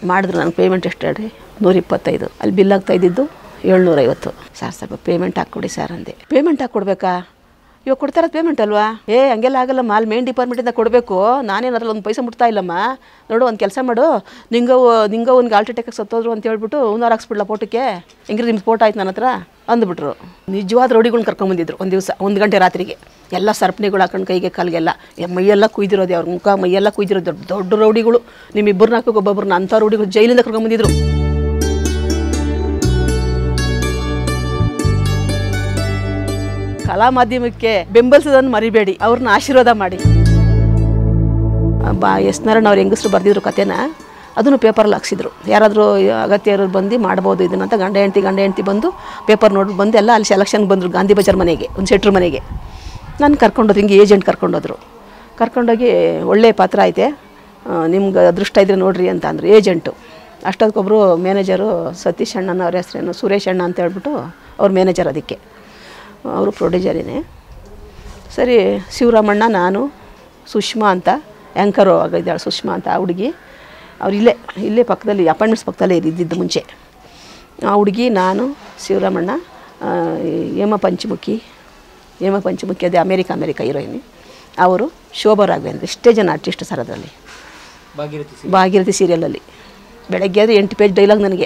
ಮಾಡಿದ್ರು ನನಗೆ ಪೇಮೆಂಟ್ ಎಷ್ಟು ಹೇಳಿ ನೂರ ಇಪ್ಪತ್ತೈದು ಅಲ್ಲಿ ಬಿಲ್ ಆಗ್ತಾ ಇದ್ದಿದ್ದು ಏಳ್ನೂರೈವತ್ತು ಸರ್ ಸ್ವಲ್ಪ ಪೇಮೆಂಟ್ ಹಾಕ್ಕೊಡಿ ಸರ್ ಅಂದೆ ಪೇಮೆಂಟ್ ಹಾಕ್ಕೊಡ್ಬೇಕಾ ಇವಾಗ ಕೊಡ್ತಾರ ಪೇಮೆಂಟ್ ಅಲ್ವಾ ಏ ಹಂಗೆಲ್ಲ ಆಗಲ್ಲಮ್ಮ ಅಲ್ಲಿ ಮೇನ್ ಡಿಪಾರ್ಟ್ಮೆಂಟಿಂದ ಕೊಡಬೇಕು ನಾನೇನು ಅದ್ರಲ್ಲಿ ಒಂದು ಪೈಸೆ ಮುಟ್ತಾ ಇಲ್ಲಮ್ಮ ನೋಡು ಒಂದು ಕೆಲಸ ಮಾಡು ನಿಂಗವು ನಿಂಗವ್ನಿಗೆ ಆಲ್ಟ್ ಅಟ್ಯಾಕ್ ಸತ್ತೋದ್ರು ಅಂತ ಹೇಳ್ಬಿಟ್ಟು ಹೂನಾರು ಹಾಕ್ಸ್ಬಿಡ್ಲ ಫೋಟೋಕ್ಕೆ ಹೆಂಗಿದ್ರೆ ನಿಮ್ಮ ಫೋಟೋ ಆಯ್ತು ನನ್ನ ಹತ್ರ ಅಂದ್ಬಿಟ್ರು ನಿಜವಾದ ರೌಡಿಗಳ್ನ ಕರ್ಕೊಂಬಂದಿದ್ರು ಒಂದು ದಿವಸ ಒಂದು ಗಂಟೆ ರಾತ್ರಿಗೆ ಎಲ್ಲ ಸರಪಣಿಗಳು ಹಾಕೊಂಡು ಕೈಗೆ ಕಾಲಿಗೆಲ್ಲ ಎ- ಮೈಯೆಲ್ಲ ಕುಯ್ದಿರೋದು ಅವ್ರ ಮುಖ ಮೈಯೆಲ್ಲ ಕುಯ್ದಿರೋದು ದೊಡ್ಡ ದೊಡ್ಡ ರೌಡಿಗಳು ನಿಮ್ಮಿಬ್ಬರನ್ನ ಹಾಕೋ ಒಬ್ಬೊಬ್ಬರನ್ನ ಅಂಥ ರೌಡಿಗಳು ಜೈಲಿಂದ ಕರ್ಕೊಂಬಂದಿದ್ರು ಕಲಾ ಮಾಧ್ಯಮಕ್ಕೆ ಬೆಂಬಲಿಸೋದನ್ನು ಮರಿಬೇಡಿ ಅವ್ರನ್ನ ಆಶೀರ್ವಾದ ಮಾಡಿ ಬಾ ಎಸ್ ನಾರಾಯಣ ಅವ್ರು ಹೆಂಗಸರು ಬರೆದಿದ್ರು ಕತೆನ ಅದನ್ನು ಪೇಪರಲ್ಲಿ ಹಾಕ್ಸಿದ್ರು ಯಾರಾದರೂ ಅಗತ್ಯ ಇರೋರು ಬಂದು ಮಾಡ್ಬೋದು ಇದನ್ನ ಅಂತ ಗಂಡ ಹೆಂಡ್ತಿ ಗಂಡ ಹೆಂಡ್ತಿ ಬಂದು ಪೇಪರ್ ನೋಡಿ ಬಂದು ಎಲ್ಲ ಅಲ್ಲಿ ಸೆಲೆಕ್ಷನ್ಗೆ ಬಂದರು ಗಾಂಧಿ ಬಜಾರ್ ಮನೆಗೆ ಒಂದು ಶೆಟ್ರ್ ಮನೆಗೆ ನಾನು ಕರ್ಕೊಂಡೋದ್ರು ಹಿಂಗೆ ಏಜೆಂಟ್ ಕರ್ಕೊಂಡೋದ್ರು ಕರ್ಕೊಂಡೋಗಿ ಒಳ್ಳೆ ಪಾತ್ರ ಐತೆ ನಿಮ್ಗೆ ಅದೃಷ್ಟ ಇದ್ರೆ ನೋಡ್ರಿ ಅಂತ ಅಂದರು ಏಜೆಂಟು ಅಷ್ಟೊತ್ತಿಗೊಬ್ಬರು ಮ್ಯಾನೇಜರು ಸತೀಶ್ ಅಣ್ಣನ ಅವ್ರ ಹೆಸರೇನು ಸುರೇಶ್ ಅಣ್ಣ ಅಂತ ಹೇಳ್ಬಿಟ್ಟು ಅವ್ರ ಮ್ಯಾನೇಜರ್ ಅದಕ್ಕೆ ಅವರು ಪ್ರೊಡ್ಯೂಸರಿನೇ ಸರಿ ಶಿವರಾಮಣ್ಣ ನಾನು ಸುಷ್ಮಾ ಅಂತ ಆ್ಯಂಕರು ಆಗಿದ್ದಾಳೆ ಸುಷ್ಮಾ ಅಂತ ಆ ಹುಡುಗಿ ಅವ್ರು ಇಲ್ಲೇ ಇಲ್ಲೇ ಪಕ್ಕದಲ್ಲಿ ಅಪಾಯಿಂಟ್ಮೆಂಟ್ಸ್ ಪಕ್ಕದಲ್ಲೇ ಇದ್ದಿದ್ದು ಮುಂಚೆ ಆ ಹುಡುಗಿ ನಾನು ಶಿವರಾಮಣ್ಣ ಆ, ಹೇಮ ಪಂಚಮುಖಿ ಹೇಮ ಪಂಚಮುಖಿ ಅದೇ ಅಮೇರಿಕ ಅಮೇರಿಕ ಹೀರೋಯಿನಿ ಅವರು ಶೋಭಾ ರಾಘವೇಂದ್ರ ಇಷ್ಟೇ ಜನ ಆರ್ಟಿಸ್ಟ್ ಸರ್ ಅದರಲ್ಲಿ ಭಾಗೀರಥಿ ಭಾಗೀರಥಿ ಸೀರಿಯಲಲ್ಲಿ ಬೆಳಗ್ಗೆ ಆದರೆ ಎಂಟು ಪೇಜ್ ಡೈಲಾಗ್ ನನಗೆ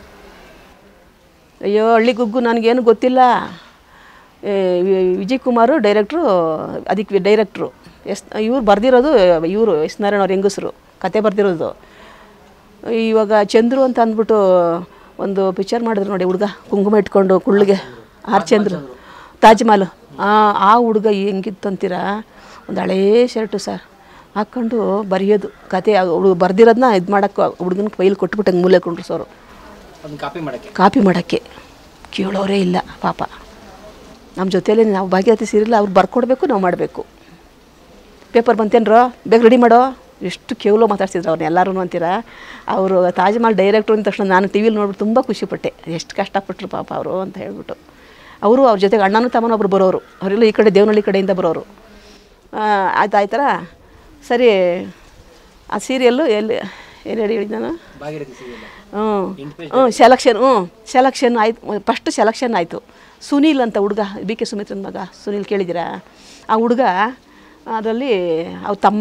ಅಯ್ಯೋ ಹಳ್ಳಿ ಗುಗ್ಗು ನನಗೇನು ಗೊತ್ತಿಲ್ಲ ಏ, ವಿ- ವಿಜಯ್ ಕುಮಾರು ಡೈರೆಕ್ಟ್ರು ಅದಕ್ಕೆ ಡೈರೆಕ್ಟ್ರು ಎಸ್ ಇವ್ರು ಬರೆದಿರೋದು ಇವರು ಎಸ್ ನಾರಾಯಣ ಅವ್ರ ಹೆಂಗಸರು ಕತೆ ಬರೆದಿರೋದು ಇವಾಗ ಚಂದ್ರು ಅಂತ ಅಂದ್ಬಿಟ್ಟು ಒಂದು ಪಿಕ್ಚರ್ ಮಾಡಿದ್ರು ನೋಡಿ ಹುಡುಗ ಕುಂಕುಮ ಇಟ್ಕೊಂಡು ಕುಳ್ಳಿಗೆ ಆರ್ ಚಂದ್ರು ತಾಜ್ ಮಹಲ್ ಆ ಆ ಹುಡುಗ ಹೆಂಗಿತ್ತು ಅಂತೀರಾ ಒಂದು ಹಳೇ ಶರ್ಟು ಸರ್ ಹಾಕ್ಕೊಂಡು ಬರೆಯೋದು ಕತೆ ಹುಡುಗ ಬರ್ದಿರೋದನ್ನ ಇದು ಮಾಡೋಕ್ಕೆ ಹುಡುಗನ ಫೈಲ್ ಕೊಟ್ಬಿಟ್ಟು ಹಂಗೆ ಮೂಲೆ ಕುಂಡ್ರಿಸೋರು ಅದನ್ನ ಕಾಪಿ ಮಾಡಕ್ಕೆ ಕಾಪಿ ಮಾಡೋಕ್ಕೆ ಕೇಳೋರೇ ಇಲ್ಲ ಪಾಪ ನಮ್ಮ ಜೊತೆಯಲ್ಲಿ ನಾವು ಭಾಗ್ಯವತಿ ಸೀರಿಯಲ್ ಅವ್ರು ಬರ್ಕೊಡ್ಬೇಕು ನಾವು ಮಾಡಬೇಕು ಪೇಪರ್ ಬಂತೇನ್ರೋ ಬೇಗ ರೆಡಿ ಮಾಡೋ ಎಷ್ಟು ಕೇವಲ ಮಾತಾಡ್ತಿದ್ರು ಅವ್ರನ್ನ ಎಲ್ಲರೂ ಅಂತೀರಾ ಅವರು ತಾಜ್ ಮಹಲ್ ಡೈರೆಕ್ಟ್ರು ಅಂದ ತಕ್ಷಣ ನಾನು ಟಿ ವಿಲಿ ನೋಡ್ಬಿಟ್ಟು ತುಂಬ ಖುಷಿಪಟ್ಟೆ ಎಷ್ಟು ಕಷ್ಟಪಟ್ಟರು ಪಾಪ ಅವರು ಅಂತ ಹೇಳ್ಬಿಟ್ಟು ಅವರು ಅವ್ರ ಜೊತೆಗೆ ಅಣ್ಣನೂ ತಮ್ಮನೂ ಒಬ್ರು ಬರೋರು ಅವರೆಲ್ಲ ಈ ಕಡೆ ದೇವನಹಳ್ಳಿ ಕಡೆಯಿಂದ ಬರೋರು ಆ, ಆಯ್ತು ಆಯ್ತಲ್ಲ ಸರಿ ಆ ಸೀರಿಯಲ್ಲು ಎಲ್ಲಿ ಎಲ್ಲಿ ಹೇಳಿ ಹೇಳಿದ್ದು ನಾನು ಭಾಗೀರಥಿ ಸೀರಿಯಲ್ ಹ್ಞೂ ಹ್ಞೂ ಸೆಲೆಕ್ಷನ್ ಹ್ಞೂ ಸೆಲೆಕ್ಷನ್ ಆಯ್ತು ಫಸ್ಟ್ ಸೆಲೆಕ್ಷನ್ ಆಯಿತು ಸುನೀಲ್ ಅಂತ ಹುಡುಗ ಬಿ ಕೆ ಸುಮಿತ್ರನ ಮಗ ಸುನೀಲ್ ಕೇಳಿದ್ದೀರಾ ಆ ಹುಡುಗ ಅದರಲ್ಲಿ ಅವ್ರ ತಮ್ಮ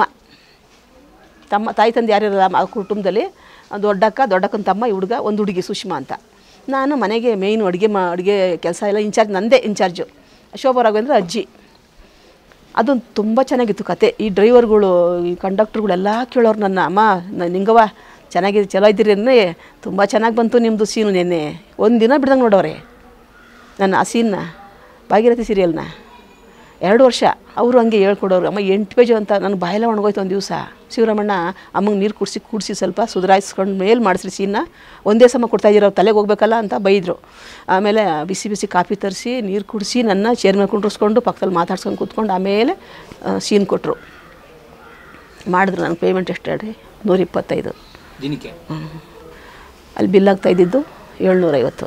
ತಮ್ಮ ತಾಯಿ ತಂದೆ ಯಾರಿರಲ್ಲ ಆ ಕುಟುಂಬದಲ್ಲಿ ದೊಡ್ಡಕ್ಕ ದೊಡ್ಡಕ್ಕನ ತಮ್ಮ ಈ ಹುಡುಗ ಒಂದು ಹುಡುಗಿ ಸುಷ್ಮಾ ಅಂತ ನಾನು ಮನೆಗೆ ಮೇಯ್ನು ಅಡುಗೆ ಮಾ ಅಡುಗೆ ಕೆಲಸ ಎಲ್ಲ ಇನ್ಚಾರ್ಜ್ ನಂದೇ ಇನ್ಚಾರ್ಜು ಶೋಭಾ ರಾಘವೇಂದ್ರ ಅಜ್ಜಿ ಅದು ತುಂಬ ಚೆನ್ನಾಗಿತ್ತು ಕತೆ ಈ ಡ್ರೈವರ್ಗಳು ಈ ಕಂಡಕ್ಟ್ರುಗಳೆಲ್ಲ ಕೇಳೋರು ನನ್ನ ಅಮ್ಮ ನ- ನಿಂಗವ್ವ ಚೆನ್ನಾಗಿದೆ ಚಲೋ ಇದ್ದೀರಿ ಅನ್ನೇ ತುಂಬ ಚೆನ್ನಾಗಿ ಬಂತು ನಿಮ್ಮದು ಸೀನು ನೆನ್ನೆ ಒಂದು ದಿನ ಬಿಡ್ದಂಗೆ ನೋಡೋರೆ ನನ್ನ ಆ ಸೀನ್ನ ಭಾಗೀರಥಿ ಸೀರಿಯಲ್ನ ಎರಡು ವರ್ಷ ಅವರು ಹಂಗೆ ಹೇಳ್ಕೊಡೋರು ಅಮ್ಮ ಎಂಟು ಪೇಜು ಅಂತ ನನಗೆ ಬಾಯೆಲ್ಲ ಒಣಗೋಯ್ತು ಒಂದು ದಿವಸ ಶಿವರಾಮಣ್ಣ ಅಮ್ಮಂಗೆ ನೀರು ಕುಡಿಸಿ ಕೂಡಿಸಿ ಸ್ವಲ್ಪ ಸುಧಾರಿಸ್ಕೊಂಡು ಮೇಲೆ ಮಾಡಿಸ್ರಿ ಸೀನ್ನ ಒಂದೇ ಸಮ ಕೊಡ್ತಾ ಇದ್ದೀರ ಅವ್ರು ತಲೆಗೆ ಹೋಗ್ಬೇಕಲ್ಲ ಅಂತ ಬೈದರು ಆಮೇಲೆ ಬಿಸಿ ಬಿಸಿ ಕಾಫಿ ತರಿಸಿ ನೀರು ಕುಡಿಸಿ ನನ್ನ ಚೇರ್ ಮೇಲೆ ಕುಂಡ್ರಿಸ್ಕೊಂಡು ಪಕ್ಕದಲ್ಲಿ ಮಾತಾಡ್ಸ್ಕೊಂಡು ಕೂತ್ಕೊಂಡು ಆಮೇಲೆ ಸೀನ್ ಕೊಟ್ಟರು ಮಾಡಿದ್ರು ನನಗೆ ಪೇಮೆಂಟ್ ಎಷ್ಟು ಹೇಳಿ ನೂರ ಇಪ್ಪತ್ತೈದು ದಿನಕ್ಕೆ ಅಲ್ಲಿ ಬಿಲ್ ಆಗ್ತಾ ಇದ್ದಿದ್ದು ಏಳ್ನೂರೈವತ್ತು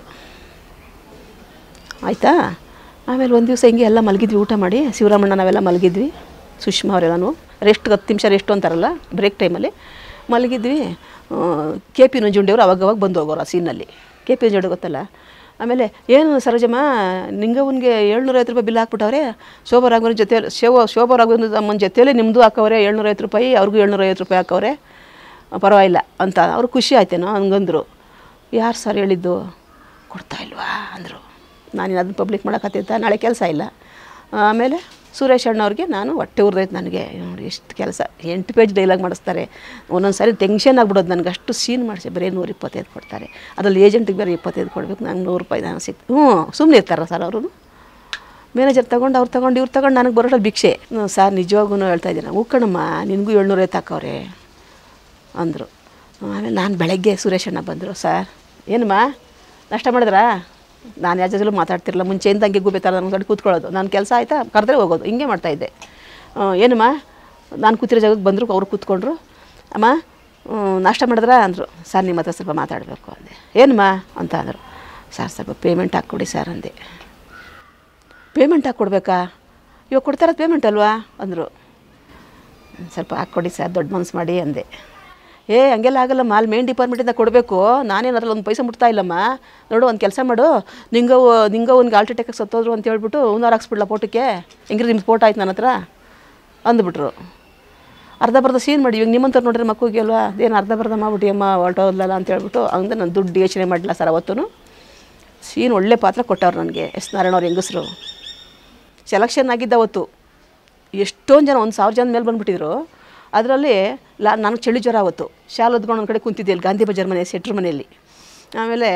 ಆಯಿತಾ ಆಮೇಲೆ ಒಂದು ದಿವಸ ಹಿಂಗೆ ಎಲ್ಲ ಮಲಗಿದ್ವಿ ಊಟ ಮಾಡಿ ಶಿವರಾಮಣ್ಣ ನಾವೆಲ್ಲ ಮಲಗಿದ್ವಿ ಸುಷ್ಮಾ ಅವರೆಲ್ಲನೂ ರೆಸ್ಟ್ ಹತ್ತು ನಿಮಿಷ ರೆಸ್ಟ್ ಅಂತಾರಲ್ಲ ಬ್ರೇಕ್ ಟೈಮಲ್ಲಿ ಮಲಗಿದ್ವಿ ಕೆ ಪಿ ನಂಜುಂಡಿಯವರು ಅವಾಗವಾಗ ಬಂದು ಹೋಗೋರು ಆ ಸೀನಲ್ಲಿ ಕೆ ಪಿ ನಂಜುಂಡಿ ಗೊತ್ತಲ್ಲ ಆಮೇಲೆ ಏನು ಸರೋಜಮ್ಮ ನಿಂಗವನಿಗೆ ಏಳ್ನೂರೈವತ್ತು ರೂಪಾಯಿ ಬಿಲ್ ಹಾಕ್ಬಿಟ್ಟವ್ರೆ ಶೋಭಾ ರಾಘವನ ಜೊತೆ ಶೋಭಾ ಶೋಭಾ ರಾಘವನ ಅಮ್ಮನ ಜೊತೆಯಲ್ಲಿ ನಿಮ್ಮದು ಹಾಕವ್ರೆ ಏಳ್ನೂರೈವತ್ತು ರೂಪಾಯಿ ಅವ್ರಿಗೂ ಏಳ್ನೂರೈವತ್ತು ರೂಪಾಯಿ ಹಾಕವ್ರೆ ಪರವಾಗಿಲ್ಲ ಅಂತ ಅವ್ರು ಖುಷಿ ಆಯ್ತೇನೋ ಹಂಗಂದ್ರು ಯಾರು ಸರ್ ಹೇಳಿದ್ದು ಕೊಡ್ತಾ ಇಲ್ವಾ ಅಂದರು ನಾನು ಅದನ್ನ ಪಬ್ಲಿಕ್ ಮಾಡೋಕತ್ತಿದ್ದ ನಾಳೆ ಕೆಲಸ ಇಲ್ಲ ಆಮೇಲೆ ಸುರೇಶ್ ಅಣ್ಣವ್ರಿಗೆ ನಾನು ಹೊಟ್ಟೆ ಉರ್ದೈತೆ ನನಗೆ ನೋಡಿ ಎಷ್ಟು ಕೆಲಸ ಎಂಟು ಪೇಜ್ ಡೈಲಾಗ್ ಮಾಡಿಸ್ತಾರೆ ಒಂದೊಂದು ಸಾರಿ ಟೆನ್ಷನ್ ಆಗ್ಬಿಡೋದು ನನಗೆ ಅಷ್ಟು ಸೀನ್ ಮಾಡಿಸಿ ಬರೀ ನೂರ ಇಪ್ಪತ್ತೈದು ಕೊಡ್ತಾರೆ ಅದ್ರಲ್ಲಿ ಏಜೆಂಟಿಗೆ ಬೇರೆ ಇಪ್ಪತ್ತೈದು ಕೊಡಬೇಕು ನಂಗೆ ನೂರು ರೂಪಾಯಿ ನಾನು ಸಿಕ್ ಹ್ಞೂ ಸುಮ್ಮನೆ ಇರ್ತಾರ ಸರ್ ಅವರು ಮ್ಯಾನೇಜರ್ ತಗೊಂಡು ಅವ್ರು ತಗೊಂಡು ಇವ್ರು ತಗೊಂಡು ನನಗೆ ಬರೋಲ್ಲ ಭಿಕ್ಷೆ ಹ್ಞೂ ಸರ್ ನಿಜವಾಗೂ ಹೇಳ್ತಾ ಇದ್ದೀನಿ ಹೂ ಕಣಮ್ಮ ನಿನಗೂ ಏಳ್ನೂರೈವತ್ತು ಹಾಕವ್ರೆ ಅಂದರು ಆಮೇಲೆ ನಾನು ಬೆಳಗ್ಗೆ ಸುರೇಶ್ ಅಣ್ಣ ಬಂದರು ಸರ್ ಏನಮ್ಮ ನಾಷ್ಟ ಮಾಡಿದ್ರಾ ನಾನು ಯಾರ ಜೊತೆಲೂ ಮಾತಾಡ್ತಿರಲ್ಲ ಮುಂಚೆಯಿಂದ ಹಂಗೆ ಗುಬ್ಬೆ ನನ್ನ ಕಡೆ ಕೂತ್ಕೊಳ್ಳೋದು ನನ್ನ ಕೆಲಸ ಆಯಿತಾ ಕರೆದ್ರೆ ಹೋಗೋದು ಹಿಂಗೆ ಮಾಡ್ತಾಯಿದ್ದೆ ಆ, ಏನಮ್ಮ ನಾನು ಕೂತಿರೋ ಜಾಗಕ್ಕೆ ಬಂದರು ಅವ್ರು ಕೂತ್ಕೊಂಡ್ರು ಅಮ್ಮ ಹ್ಮ್, ನಾಷ್ಟ ಮಾಡಿದ್ರಾ ಅಂದರು ಸರ್ ನಿಮ್ಮ ಹತ್ರ ಸ್ವಲ್ಪ ಮಾತಾಡಬೇಕು ಅಂದೆ ಏನಮ್ಮ ಅಂತ ಅಂದರು ಸರ್ ಸ್ವಲ್ಪ ಪೇಮೆಂಟ್ ಹಾಕ್ಕೊಡಿ ಸರ್ ಅಂದೆ ಪೇಮೆಂಟ್ ಹಾಕ್ಕೊಡ್ಬೇಕಾ ಇವಾಗ ಕೊಡ್ತಾರದು ಪೇಮೆಂಟ್ ಅಲ್ವಾ ಅಂದರು ಸ್ವಲ್ಪ ಹಾಕ್ಕೊಡಿ ಸರ್ ದೊಡ್ಡ ಮನ್ಸು ಮಾಡಿ ಅಂದೆ ಏ ಹಂಗೆಲ್ಲ ಆಗಲ್ಲಮ್ಮ ಅಲ್ಲಿ ಮೇನ್ ಡಿಪಾರ್ಟ್ಮೆಂಟಿಂದ ಕೊಡಬೇಕು ನಾನೇನು ಅದ್ರಲ್ಲಿ ಒಂದು ಪೈಸೆ ಮುಟ್ತಾ ಇಲ್ಲಮ್ಮ ನೋಡು ಒಂದು ಕೆಲಸ ಮಾಡು ನಿಂಗೆ ನಿಂಗೆ ಒಂದು ಹಾರ್ಟ್ ಅಟ್ಯಾಕ್ ಸತ್ತೋದ್ರು ಅಂತ ಹೇಳ್ಬಿಟ್ಟು ಹೂನಾರು ಹಾಕ್ಸ್ಬಿಡ್ಲ ಫೋಟೋಕ್ಕೆ ಹೆಂಗಿದ್ರೆ ನಿಮ್ಮ ಫೋಟೋ ಆಯ್ತು ನನ್ನ ಹತ್ರ ಅಂದ್ಬಿಟ್ರು ಅರ್ಧ ಬರ್ಧ ಸೀನ್ ಮಾಡಿ ಇವಾಗ ನಿಮ್ಮಂಥವ್ರು ನೋಡ್ರಿ ಮಕ್ಕಳಿಗೆ ಅಲ್ವಾ ಅದೇನು ಅರ್ಧ ಬರ್ಧ ಮಾಡ್ಬಿಟ್ಟು ಅಮ್ಮ ಹೊರಟೋದ್ಲಲ್ಲ ಅಂತ ಹೇಳ್ಬಿಟ್ಟು ಹಂಗೆ ನಾನು ದುಡ್ಡು ಯೋಚನೆ ಮಾಡಲಿಲ್ಲ ಸರ್ ಅವತ್ತೂ ಸೀನ್ ಒಳ್ಳೆ ಪಾತ್ರ ಕೊಟ್ಟವ್ರು ನನಗೆ ಎಸ್ ನಾರಾಯಣ ಅವ್ರ ಹೆಂಗಸರು ಸೆಲೆಕ್ಷನ್ ಆಗಿದ್ದ ಅವತ್ತು ಎಷ್ಟೊಂದು ಜನ ಒಂದು ಸಾವಿರ ಜನ ಮೇಲೆ ಬಂದುಬಿಟ್ಟಿದ್ರು ಅದರಲ್ಲಿ ಲಾ ನನಗೆ ಚಳಿ ಜ್ವರ ಅವತ್ತು ಶಾಲೆ ಹೊದ್ಕೊಂಡು ಒಂದು ಕಡೆ ಕುಂತಿದ್ದೆ ಇಲ್ಲಿ ಗಾಂಧಿ ಬಜಾರ್ ಮನೆ ಸೆಟ್ರ್ ಮನೆಯಲ್ಲಿ ಆಮೇಲೆ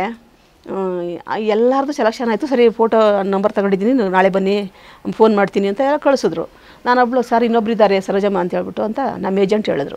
ಎಲ್ಲರದು ಸೆಲೆಕ್ಷನ್ ಆಯಿತು ಸರಿ ಫೋಟೋ ನಂಬರ್ ತಗೊಂಡಿದ್ದೀನಿ ನೀವು ನಾಳೆ ಬನ್ನಿ ಫೋನ್ ಮಾಡ್ತೀನಿ ಅಂತ ಎಲ್ಲ ಕಳಿಸಿದ್ರು ನಾನೊಬ್ಳು ಸರ್ ಇನ್ನೊಬ್ರು ಇದ್ದಾರೆ ಸರೋಜಮ್ಮ ಅಂತ ಹೇಳ್ಬಿಟ್ಟು ಅಂತ ನಮ್ಮ ಏಜೆಂಟ್ ಹೇಳಿದ್ರು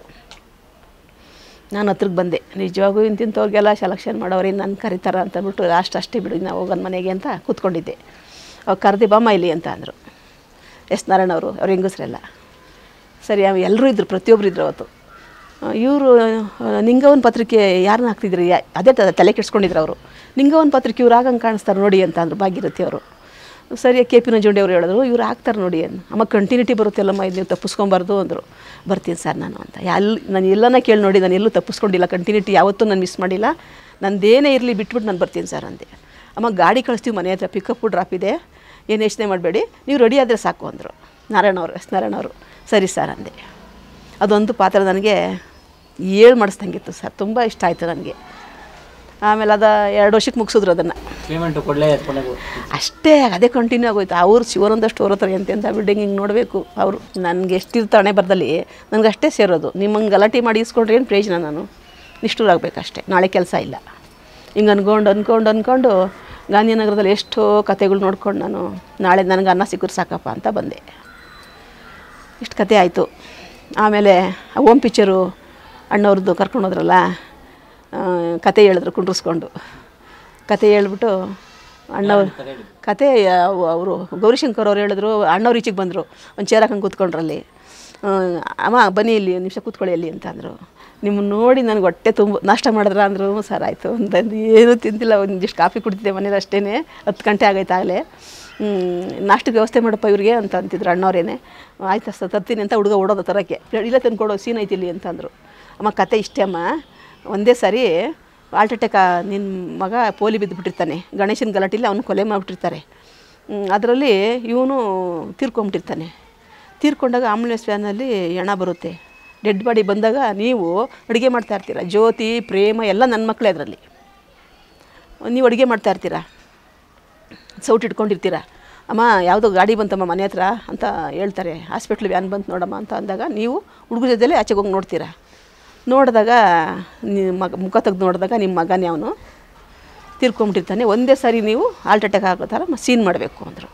ನಾನು ಹತ್ರಕ್ಕೆ ಬಂದೆ ನಿಜವಾಗೂ ಇಂತಿಂಥವ್ರಿಗೆಲ್ಲ ಸೆಲೆಕ್ಷನ್ ಮಾಡೋರು ಇನ್ನು ನನ್ನ ಕರೀತಾರ ಅಂತ ಅಂದ್ಬಿಟ್ಟು ಲಾಸ್ಟ್ ಅಷ್ಟೇ ಬಿಡು ನಾವು ಹೋಗೋಣ ಮನೆಗೆ ಅಂತ ಕೂತ್ಕೊಂಡಿದ್ದೆ ಅವ್ರು ಕರೆದಿ ಬಾಮ್ಮ ಇಲ್ಲಿ ಅಂತ ಅಂದರು ಎಸ್ ನಾರಾಯಣ ಅವರು ಅವ್ರ ಹೆಂಗಸ್ರೆಲ್ಲ ಸರಿ ಅವ್ ಎಲ್ಲರೂ ಇದ್ದರು ಪ್ರತಿಯೊಬ್ಬರು ಇದ್ರು ಅವತ್ತು ಇವರು ನಿಂಗವನ್ ಪತ್ರಿಕೆ ಯಾರನ್ನ ಹಾಕ್ತಿದ್ರಿ ಯಾ- ಅದೇ ತ- ತಲೆ ಕೆಡ್ಸ್ಕೊಂಡಿದ್ರು ಅವರು ನಿಂಗವನ್ ಪತ್ರಿಕೆ ಇವ್ರು ಆಗಂಗೆ ಕಾಣಿಸ್ತಾರೆ ನೋಡಿ ಅಂತ ಅಂದರು ಭಾಗ್ಯರಥಿ ಅವರು ಸರಿ ಕೆ ಪಿ ನಂಜುಂಡಿ ಅವರು ಹೇಳಿದ್ರು ಇವ್ರು ಹಾಕ್ತಾರೆ ನೋಡಿ ಅನ್ ಅಮ್ಮ ಕಂಟಿನ್ಯೂಟಿ ಬರುತ್ತಲ್ಲಮ್ಮ ಇದು ನೀವು ತಪ್ಪಿಸ್ಕೊಬಾರ್ದು ಅಂದರು ಬರ್ತೀನಿ ಸರ್ ನಾನು ಅಂತ ಎಲ್ಲಿ ನಾನು ಎಲ್ಲನ ಕೇಳಿ ನೋಡಿ ನಾನು ಎಲ್ಲೂ ತಪ್ಪಿಸ್ಕೊಂಡಿಲ್ಲ ಕಂಟಿನ್ಯೂಟಿ ಯಾವತ್ತೂ ನಾನು ಮಿಸ್ ಮಾಡಿಲ್ಲ ನಂದೇನೇ ಇರಲಿ ಬಿಟ್ಬಿಟ್ಟು ನಾನು ಬರ್ತೀನಿ ಸರ್ ಅಂದೆ ಅಮ್ಮ ಗಾಡಿ ಕಳಿಸ್ತೀವಿ ಮನೆ ಹತ್ರ ಪಿಕಪ್ಪು ಡ್ರಾಪ್ ಇದೆ ಏನು ಯೋಚನೆ ಮಾಡಬೇಡಿ ನೀವು ರೆಡಿ ಆದರೆ ಸಾಕು ಅಂದರು ನಾರಾಯಣ ಅವರು ಎಸ್ ನಾರಾಯಣ ಅವರು ಸರಿ ಸರ್ ಅಂದೆ ಅದೊಂದು ಪಾತ್ರ ನನಗೆ ಏಳು ಮಾಡಿಸ್ದಂಗಿತ್ತು ಸರ್ ತುಂಬ ಇಷ್ಟ ಆಯಿತು ನನಗೆ ಆಮೇಲೆ ಅದು ಎರಡು ವರ್ಷಕ್ಕೆ ಮುಗಿಸಿದ್ರು ಅದನ್ನು ಪೇಮೆಂಟ್ ಕೊಡಲೇ ಎತ್ಕೊಂಡಾಗ ಅಷ್ಟೇ ಅದೇ ಕಂಟಿನ್ಯೂ ಆಗೋಯ್ತು ಅವ್ರು ಶಿವನೊಂದಷ್ಟು ಅವ್ರ ಹತ್ರ ಎಂತೆಂಥ ಬಿಲ್ಡಿಂಗ್ ಹಿಂಗೆ ನೋಡಬೇಕು ಅವರು ನನಗೆ ಎಷ್ಟಿರ್ತ ಹಣೆ ಬರ್ದಲ್ಲಿ ನನಗೆ ಅಷ್ಟೇ ಸೇರೋದು ನಿಮ್ಮಂಗೆ ಗಲಾಟೆ ಮಾಡಿ ಇಸ್ಕೊಂಡ್ರೆ ಏನು ಪ್ರಯೋಜನ ನಾನು ನಿಷ್ಠೂರಾಗಬೇಕಷ್ಟೇ ನಾಳೆ ಕೆಲಸ ಇಲ್ಲ ಹಿಂಗೆ ಅನ್ಕೊಂಡು ಅನ್ಕೊಂಡು ಅಂದ್ಕೊಂಡು ಗಾಂಧಿನಗರದಲ್ಲಿ ಎಷ್ಟೋ ಕತೆಗಳು ನೋಡ್ಕೊಂಡು ನಾನು ನಾಳೆ ನನಗೆ ಅನ್ನ ಸಿಕ್ಕರು ಸಾಕಪ್ಪ ಅಂತ ಬಂದೆ ಇಷ್ಟು ಕತೆ ಆಯಿತು ಆಮೇಲೆ ಆ ಓಮ್ ಪಿಕ್ಚರು ಅಣ್ಣವ್ರದ್ದು ಕರ್ಕೊಂಡು ಹೋದ್ರಲ್ಲ ಆ, ಕತೆ ಹೇಳಿದ್ರು ಕುಂಡ್ರಿಸ್ಕೊಂಡು ಕತೆ ಹೇಳ್ಬಿಟ್ಟು ಅಣ್ಣವ್ರು ಕತೆ ಅವರು ಗೌರಿಶಂಕರ್ ಅವ್ರು ಹೇಳಿದ್ರು ಅಣ್ಣವ್ರು ಈಚೆಗೆ ಬಂದರು ಒಂದು ಚೇರ್ ಹಾಕೊಂಡು ಕೂತ್ಕೊಂಡ್ರಲ್ಲಿ ಆ, ಅಮ್ಮ ಬನ್ನಿ ಇಲ್ಲಿ ಒಂದ್ ನಿಮಿಷ ಕೂತ್ಕೊಳ್ಳಿ ಅಲ್ಲಿ ಅಂತ ಅಂದರು ನಿಮ್ಮನ್ನು ನೋಡಿ ನನಗೆ ಹೊಟ್ಟೆ ತುಂಬ ನಾಷ್ಟ ಮಾಡಿದ್ರ ಅಂದರು "ಹ್ಞೂ ಸರ್ ಆಯಿತು ಅಂತಂದು ಏನೂ ತಿಂದಿಲ್ಲ ಒಂದಿಷ್ಟು ಕಾಫಿ ಕುಡ್ತಿದ್ದೆ ಮನೇಲಿ ಅಷ್ಟೇ ಹತ್ತು ಗಂಟೆ ಆಗೈತೆ ಆಗಲೇ ನಾಷ್ಟಕ್ಕೆ ವ್ಯವಸ್ಥೆ ಮಾಡಪ್ಪ ಇವ್ರಿಗೆ ಅಂತ ಅಂತಿದ್ರು ಅಣ್ಣವ್ರೇನೆ ಆಯ್ತು ಸರ್ ತರ್ತೀನಿ ಅಂತ ಹುಡುಗ ಓಡೋದು ತರೋಕ್ಕೆ ಇಲ್ಲ ತಂದು ಕೊಡೋ ಸೀನ್ ಐತಿ ಇಲ್ಲಿ ಅಂತ ಅಂದರು ಅಮ್ಮ ಕತೆ ಇಷ್ಟೇ ಅಮ್ಮ ಒಂದೇ ಸಾರಿ ಹಾರ್ಟ್ ಅಟ್ಯಾಕ ನಿನ್ನ ಮಗ ಪೋಲಿ ಬಿದ್ದುಬಿಟ್ಟಿರ್ತಾನೆ ಗಣೇಶನ ಗಲಾಟಿಲಿ ಅವನು ಕೊಲೆ ಮಾಡಿಬಿಟ್ಟಿರ್ತಾರೆ ಅದರಲ್ಲಿ ಇವನು ತೀರ್ಕೊಂಬಿಟ್ಟಿರ್ತಾನೆ ತೀರ್ಕೊಂಡಾಗ ಆಂಬುಲೆನ್ಸ್ ವ್ಯಾನಲ್ಲಿ ಹೆಣ ಬರುತ್ತೆ ಡೆಡ್ ಬಾಡಿ ಬಂದಾಗ ನೀವು ಅಡುಗೆ ಮಾಡ್ತಾ ಇರ್ತೀರ ಜ್ಯೋತಿ ಪ್ರೇಮ ಎಲ್ಲ ನನ್ನ ಮಕ್ಕಳೇ ಅದರಲ್ಲಿ ನೀವು ಅಡುಗೆ ಮಾಡ್ತಾ ಇರ್ತೀರಾ ಸೌಟ್ ಇಟ್ಕೊಂಡಿರ್ತೀರ ಅಮ್ಮ ಯಾವುದೋ ಗಾಡಿ ಬಂತಮ್ಮ ಮನೆ ಹತ್ರ ಅಂತ ಹೇಳ್ತಾರೆ ಹಾಸ್ಪಿಟ್ಲ್ ವ್ಯಾನ್ ಬಂತು ನೋಡಮ್ಮ ಅಂತ ಅಂದಾಗ ನೀವು ಹುಡುಗ ಜೊತೆಲೇ ಆಚೆಗೆ ಹೋಗಿ ನೋಡ್ತೀರಾ ನೋಡಿದಾಗ ನಿಮ್ಮ ಮಗ ಮುಖ ತೆಗ್ದು ನೋಡಿದಾಗ ನಿಮ್ಮ ಮಗನೇ ಅವನು ತೀರ್ಕೊಂಬಿಟ್ಟಿರ್ತಾನೆ ಒಂದೇ ಸಾರಿ ನೀವು ಹಾರ್ಟ್ ಅಟ್ಯಾಕ್ ಆಗೋ ಥರ ಸೀನ್ ಮಾಡಬೇಕು ಅಂದರು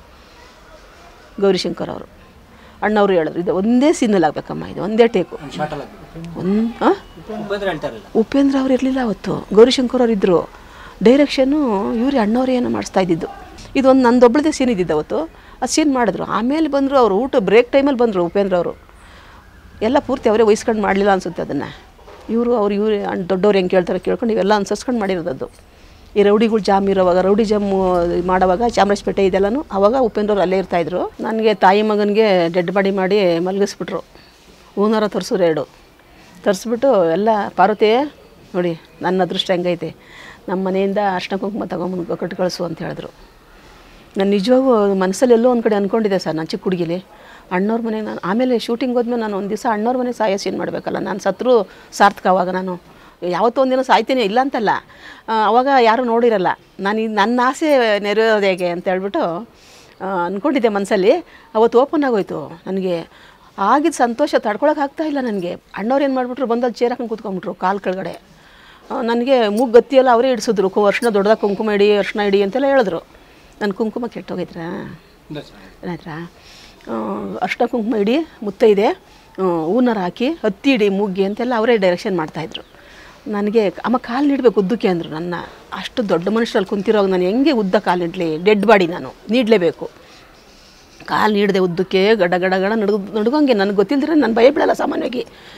ಗೌರಿಶಂಕರ್ ಅವರು ಅಣ್ಣವರು ಹೇಳಿದ್ರು ಇದು ಒಂದೇ ಸೀನಲ್ಲಿ ಆಗಬೇಕಮ್ಮ ಇದು ಒಂದೇ ಟೇಕು ಒಂದು ಶಾರ್ಟಲ್ಲಿ ಆಗಬೇಕು ಒಂದು ಹಾಂ ಉಪೇಂದ್ರ ಹೇಳ್ತಾ ಇರಲಿಲ್ಲ ಉಪೇಂದ್ರ ಅವ್ರು ಇರಲಿಲ್ಲ ಅವತ್ತು ಗೌರಿಶಂಕರ್ ಅವ್ರು ಇದ್ದರು ಡೈರೆಕ್ಷನ್ನು ಇವ್ರು ಅಣ್ಣವ್ರು ಏನೋ ಮಾಡಿಸ್ತಾ ಇದ್ದಿದ್ದು ಇದೊಂದು ನಂದೊಬ್ಳದೇ ಸೀನ್ ಇದ್ದಿದ್ದು ಅವತ್ತು ಆ ಸೀನ್ ಮಾಡಿದ್ರು ಆಮೇಲೆ ಬಂದರು ಅವರು ಊಟ ಬ್ರೇಕ್ ಟೈಮಲ್ಲಿ ಬಂದರು ಉಪೇಂದ್ರ ಅವರು ಎಲ್ಲ ಪೂರ್ತಿ ಅವರೇ ವಹಿಸ್ಕೊಂಡು ಮಾಡಲಿಲ್ಲ ಅನಿಸುತ್ತೆ ಅದನ್ನು ಇವರು ಅವ್ರು ಇವ್ರು ಅಣ್ಣ ದೊಡ್ಡವ್ರು ಹೆಂಗೆ ಕೇಳ್ತಾರೆ ಕೇಳ್ಕೊಂಡು ಇವೆಲ್ಲ ಅನ್ಸರ್ಸ್ಕೊಂಡು ಮಾಡಿರೋದದ್ದು ಈ ರೌಡಿಗಳು ಜಾಮ್ ಇರೋವಾಗ ರೌಡಿ ಜಾಮ್ ಮಾಡೋವಾಗ ಚಾಮರಾಜಪೇಟೆ ಇದೆಲ್ಲನೂ ಅವಾಗ ಉಪೇಂದ್ರ ಅವ್ರು ಅಲ್ಲೇ ಇರ್ತಾಯಿದ್ರು ನನಗೆ ತಾಯಿ ಮಗನಿಗೆ ಡೆಡ್ ಬಾಡಿ ಮಾಡಿ ಮಲಗಿಸ್ಬಿಟ್ರು ಹೂನಾರ ತರಿಸಿದ್ರು ಎರಡು ತರಿಸ್ಬಿಟ್ಟು ಎಲ್ಲ ಪಾರ್ವತಿ ನೋಡಿ ನನ್ನ ಅದೃಷ್ಟ ಹೆಂಗೈತೆ ನಮ್ಮ ಮನೆಯಿಂದ ಅರ್ಶಿನ ಕುಂಕುಮ ತಗೊಂಬಂದು ಕಟ್ಟು ಕಳಿಸು ಅಂತ ಹೇಳಿದ್ರು ನಾನು ನಿಜವಾಗೂ ಮನಸ್ಸಲ್ಲಿ ಎಲ್ಲೋ ಒಂದು ಕಡೆ ಅಂದ್ಕೊಂಡಿದ್ದೆ ಸರ್ ನಾನು ಚಿಕ್ಕ ಹುಡುಗಿಲಿ ಅಣ್ಣವ್ರ ಮನೆಗೆ ನಾನು ಆಮೇಲೆ ಶೂಟಿಂಗ್ ಹೋದ್ಮೇಲೆ ನಾನು ಒಂದು ದಿವಸ ಅಣ್ಣವ್ರ ಮನೆ ಸಾಯೋ ಸೀನ್ ಮಾಡಬೇಕಲ್ಲ ನಾನು ಸತ್ರು ಸಾರ್ಥಕ ಅವಾಗ ನಾನು ಯಾವತ್ತೋ ಒಂದಿನ ಸಾಯ್ತೀನಿ ಇಲ್ಲ ಅಂತಲ್ಲ ಆ, ಅವಾಗ ಯಾರೂ ನೋಡಿರಲ್ಲ ನಾನು ಇದು ನನ್ನ ಆಸೆ ನೆರವೇರೋದು ಹೇಗೆ ಅಂತ ಹೇಳ್ಬಿಟ್ಟು ಆ, ಅಂದ್ಕೊಂಡಿದ್ದೆ ಮನಸ್ಸಲ್ಲಿ ಅವತ್ತು ಓಪನ್ ಆಗೋಯ್ತು ನನಗೆ ಆಗಿದ್ದ ಸಂತೋಷ ತಡ್ಕೊಳಕ್ಕೆ ಆಗ್ತಾ ಇಲ್ಲ ನನಗೆ ಅಣ್ಣವ್ರು ಏನು ಮಾಡಿಬಿಟ್ರು ಬಂದಲ್ಲಿ ಚೇರ್ ಹಾಕೊಂಡು ಕೂತ್ಕೊಂಡ್ಬಿಟ್ರು ಕಾಲು ಕೆಳಗಡೆ ಆ, ನನಗೆ ಮೂಗು ಗತ್ತಿಯೆಲ್ಲ ಅವರೇ ಇಡಿಸಿದ್ರು ಕು ಅರ್ಶಿನ ದೊಡ್ಡದಾಗ ಕುಂಕುಮ ಇಡಿ ಅರ್ಶಿನ ಇಡಿ ಅಂತೆಲ್ಲ ಹೇಳಿದ್ರು ನನ್ನ ಕುಂಕುಮ ಕೆಟ್ಟೋಗೈತ್ರಾ ಏನಾಯ್ತಾ ಅರ್ಶಿನ ಕುಂಕುಮ ಇಡಿ ಮುತ್ತೈದೆ ಹೂನಾರ ಹಾಕಿ ಹತ್ತಿ ಇಡಿ ಮೂಗ್ಗೆ ಅಂತೆಲ್ಲ ಅವರೇ ಡೈರೆಕ್ಷನ್ ಮಾಡ್ತಾಯಿದ್ರು ನನಗೆ ಅಮ್ಮ ಕಾಲು ನೀಡಬೇಕು ಉದ್ದಕ್ಕೆ ಅಂದರು ನನ್ನ ಅಷ್ಟು ದೊಡ್ಡ ಮನುಷ್ಯರಲ್ಲಿ ಕುಂತಿರೋವಾಗ ನಾನು ಹೆಂಗೆ ಉದ್ದ ಕಾಲು ನೀಡಲಿ ಡೆಡ್ ಬಾಡಿ ನಾನು ನೀಡಲೇಬೇಕು ಕಾಲು ನೀಡದೆ ಉದ್ದಕ್ಕೆ ಗಡ ಗಡ ಗಡ ನಡ್ದು ನಡ್ಗಂಗೆ ನನಗೆ ಗೊತ್ತಿಲ್ಲದ್ರೆ ನಾನು ಭಯ ಬೀಳಲ್ಲ ಸಾಮಾನ್ಯವಾಗಿ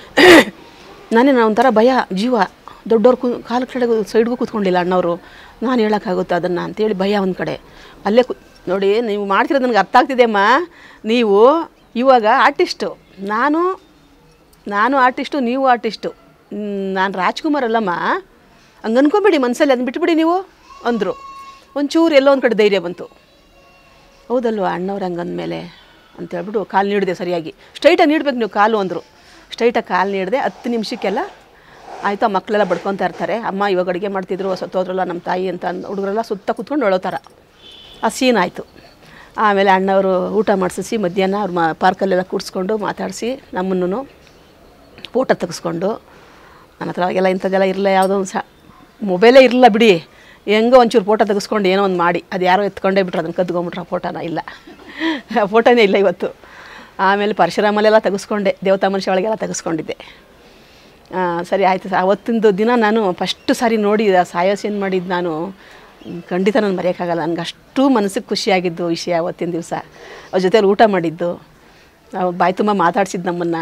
ನಾನೇ ನಾನು ಒಂಥರ ಭಯ ಜೀವ ದೊಡ್ಡವ್ರು ಕು ಕಾಲು ಕಡೆಗೂ ಸೈಡ್ಗೂ ಕೂತ್ಕೊಂಡಿಲ್ಲ ಅಣ್ಣವರು ನಾನು ಹೇಳೋಕ್ಕಾಗುತ್ತೆ ಅದನ್ನು ಅಂತೇಳಿ ಭಯ ಒಂದು ಕಡೆ ಅಲ್ಲೇ ಕು ನೋಡಿ ನೀವು ಮಾಡ್ತಿರೋದು ನನಗೆ ಅರ್ಥ ಆಗ್ತಿದೆ ಅಮ್ಮ ನೀವು ಇವಾಗ ಆರ್ಟಿಸ್ಟು ನಾನು ನಾನು ಆರ್ಟಿಸ್ಟು ನೀವು ಆರ್ಟಿಸ್ಟು ನಾನು ರಾಜ್ಕುಮಾರ್ ಅಲ್ಲಮ್ಮ ಹಂಗೆ ಅನ್ಕೊಂಬೇಡಿ ಮನಸ್ಸಲ್ಲಿ ಅದನ್ನ ಬಿಟ್ಬಿಡಿ ನೀವು ಅಂದರು ಒಂಚೂರು ಎಲ್ಲೋ ಒಂದು ಕಡೆ ಧೈರ್ಯ ಬಂತು ಹೌದಲ್ವಾ ಅಣ್ಣವ್ರು ಹಂಗಂದ್ಮೇಲೆ ಅಂತ ಹೇಳ್ಬಿಟ್ಟು ಕಾಲು ನೀಡಿದೆ ಸರಿಯಾಗಿ ಸ್ಟ್ರೈಟಾಗಿ ನೀಡ್ಬೇಕು ನೀವು ಕಾಲು ಅಂದರು ಸ್ಟ್ರೈಟಾಗಿ ಕಾಲು ನೀಡಿದೆ ಹತ್ತು ನಿಮಿಷಕ್ಕೆಲ್ಲ ಆಯಿತು ಆ ಮಕ್ಕಳೆಲ್ಲ ಬಡ್ಕೊತಾ ಇರ್ತಾರೆ ಅಮ್ಮ ಇವಾಗ ಅಡುಗೆ ಮಾಡ್ತಿದ್ರು ಸತ್ತೋದ್ರಲ್ಲ ನಮ್ಮ ತಾಯಿ ಅಂತ ಅಂದ್ ಹುಡುಗರೆಲ್ಲ ಸುತ್ತ ಕೂತ್ಕೊಂಡು ಅಳೋತಾರ ಆ ಸೀನ್ ಆಯಿತು ಆಮೇಲೆ ಅಣ್ಣವರು ಊಟ ಮಾಡಿಸಿ ಮಧ್ಯಾಹ್ನ ಅವ್ರು ಮಾ ಪಾರ್ಕಲ್ಲೆಲ್ಲ ಕೂಡಿಸ್ಕೊಂಡು ಮಾತಾಡಿಸಿ ನಮ್ಮನ್ನು ಫೋಟೋ ತೆಗೆಸ್ಕೊಂಡು ನನ್ನ ಹತ್ರ ಅವಾಗೆಲ್ಲ ಇಂಥದ್ದೆಲ್ಲ ಇರಲ್ಲ ಯಾವುದೋ ಒಂದು ಸ ಮೊಬೈಲೇ ಇರಲ್ಲ ಬಿಡಿ ಹೆಂಗೋ ಒಂಚೂರು ಫೋಟೋ ತೆಗೆಸ್ಕೊಂಡು ಏನೋ ಒಂದು ಮಾಡಿ ಅದು ಯಾರೋ ಎತ್ಕೊಂಡೇ ಬಿಟ್ರು ಅದನ್ನು ಕದ್ಕೊಂಬಿಟ್ರು ಆ ಫೋಟೋನ ಇಲ್ಲ ಆ ಫೋಟೋನೇ ಇಲ್ಲ ಇವತ್ತು ಆಮೇಲೆ ಪರಶುರಾಮಲ್ಲೆಲ್ಲ ತೆಗೆಸ್ಕೊಂಡೆ ದೇವತಾ ಮನುಷ್ಯ ಒಳಗೆಲ್ಲ ತೆಗೆಸ್ಕೊಂಡಿದ್ದೆ ಆ, ಸರಿ ಆಯಿತು ಸರ್ ಅವತ್ತಿಂದು ದಿನ ನಾನು ಫಸ್ಟ್ ಸಾರಿ ನೋಡಿ ಆ ಸಾಯೋ ಸೀನ್ ಮಾಡಿದ್ದು ನಾನು ಮ್, ಖಂಡಿತ ನಾನು ಮರೆಯೋಕ್ಕಾಗಲ್ಲ ನನಗೆ ಅಷ್ಟು ಮನಸ್ಸಿಗೆ ಖುಷಿಯಾಗಿದ್ದು ವಿಷಯ ಅವತ್ತಿನ ದಿವಸ ಅವ್ರ ಜೊತೆಲಿ ಊಟ ಮಾಡಿದ್ದು ನಾವು ಬಾಯಿ ತುಂಬ ಮಾತಾಡ್ಸಿದ್ದು ನಮ್ಮನ್ನು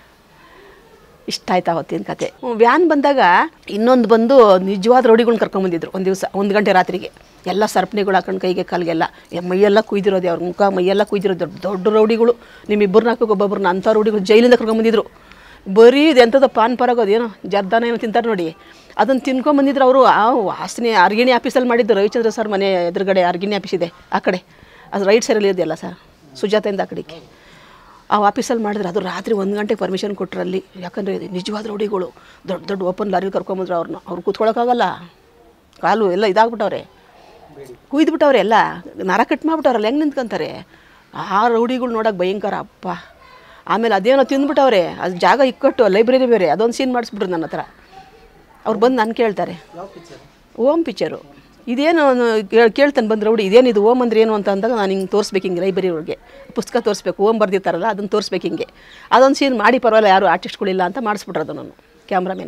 ಇಷ್ಟ ಆಯ್ತು ಅವತ್ತಿನ ಕತೆ ವ್ಯಾನ್ ಬಂದಾಗ ಇನ್ನೊಂದು ಬಂದು ನಿಜವಾದ ರೌಡಿಗಳ್ನ ಕರ್ಕೊಂಬಂದಿದ್ರು ಒಂದು ದಿವಸ ಒಂದು ಗಂಟೆ ರಾತ್ರಿಗೆ ಎಲ್ಲ ಸರಪಣಿಗಳು ಹಾಕೊಂಡು ಕೈಗೆ ಕಾಲಿಗೆಲ್ಲ ಎ- ಮೈಯೆಲ್ಲ ಕುಯ್ದಿರೋದು ಅವ್ರ ಮುಖ ಮೈಯೆಲ್ಲ ಕುಯ್ದಿರೋದು ದೊಡ್ಡ ದೊಡ್ಡ ರೌಡಿಗಳು ನಿಮ್ಮಿಬ್ಬರನ್ನ ಹಾಕೋ ಒಬ್ಬೊಬ್ಬರನ್ನ ಅಂಥ ರೌಡಿಗಳು ಜೈಲಿಂದ ಕರ್ಕೊಂಬಂದಿದ್ರು ಬರೀ ಇದು ಎಂಥದ್ದು ಪಾನ್ ಪರಾಗೋದು ಏನೋ ಜರ್ದಾನ ಏನೋ ತಿಂತಾರೆ ನೋಡಿ ಅದನ್ನು ತಿನ್ಕೊಂಬಂದಿದ್ರು ಅವರು ಆ ವಾಸನೆ ಅರ್ಗಿಣಿ ಆಫೀಸಲ್ಲಿ ಮಾಡಿದ್ದು ರವಿಚಂದ್ರ ಸರ್ ಮನೆ ಎದುರುಗಡೆ ಅರ್ಗಿಣಿ ಆಫೀಸ್ ಇದೆ ಆ ಕಡೆ ಅದು ರೈಟ್ ಸೈಡಲ್ಲಿ ಇದೆಯಲ್ಲ ಸರ್ ಸುಜಾತೆಯಿಂದ ಆ ಕಡೆಗೆ ಆ ಆಫೀಸಲ್ಲಿ ಮಾಡಿದ್ರೆ ಅದು ರಾತ್ರಿ ಒಂದು ಗಂಟೆಗೆ ಪರ್ಮಿಷನ್ ಕೊಟ್ಟರು ಅಲ್ಲಿ ಯಾಕಂದರೆ ನಿಜವಾದ ರೌಡಿಗಳು ದೊಡ್ಡ ದೊಡ್ಡ ಓಪನ್ ಲಾರಿ ಕರ್ಕೊಂಬಂದ್ರು ಅವ್ರನ್ನ ಅವ್ರು ಕೂತ್ಕೊಳ್ಳೋಕ್ಕಾಗಲ್ಲ ಕಾಲು ಎಲ್ಲ ಇದಾಗ್ಬಿಟ್ಟವ್ರೆ ಕುಯ್ದುಬಿಟ್ಟವ್ರೆ ಎಲ್ಲ ನರ ಕಟ್ ಮಾಡಿಬಿಟ್ಟವ್ರಲ್ಲ ಹೆಂಗೆ ನಿಂತ್ಕೊಂತಾರೆ ಆ ರೌಡಿಗಳು ನೋಡೋಕೆ ಭಯಂಕರ ಅಪ್ಪ ಆಮೇಲೆ ಅದೇನೋ ತಿಂದ್ಬಿಟ್ಟವ್ರೆ ಅದು ಜಾಗ ಇಕ್ಕಟ್ಟು ಲೈಬ್ರರಿ ಬೇರೆ ಅದೊಂದು ಸೀನ್ ಮಾಡಿಸ್ಬಿಟ್ರು ನನ್ನ ಹತ್ರ ಅವ್ರು ಬಂದು ನಾನು ಕೇಳ್ತಾರೆ ಯಾವ ಪಿಕ್ಚರ್ ಓಮ್ ಪಿಕ್ಚರು ಇದೇನು ಕೇಳ್- ಕೇಳ್ತಾನೆ ಬಂದು ರೌಡಿ ಇದೇನು ಇದು ಓಮ್ ಅಂದ್ರೆ ಏನು ಅಂತ ಅಂದಾಗ ನಾನು ಹಿಂಗೆ ತೋರಿಸ್ಬೇಕು ಹಿಂಗೆ ಲೈಬ್ರರಿ ಒಳಗೆ ಪುಸ್ತಕ ತೋರಿಸ್ಬೇಕು ಓಮ್ ಬರ್ದಿರ್ತಾರಲ್ಲ ಅದನ್ನು ತೋರಿಸ್ಬೇಕು ಹಿಂಗೆ ಅದೊಂದು ಸೀನ್ ಮಾಡಿ ಪರವಾಗಿಲ್ಲ ಯಾರು ಆರ್ಟಿಸ್ಟ್ಗಳಿಲ್ಲ ಅಂತ ಮಾಡಿಸ್ಬಿಟ್ರು ಅದು ನಾನು ಕ್ಯಾಮ್ರಾಮೇನು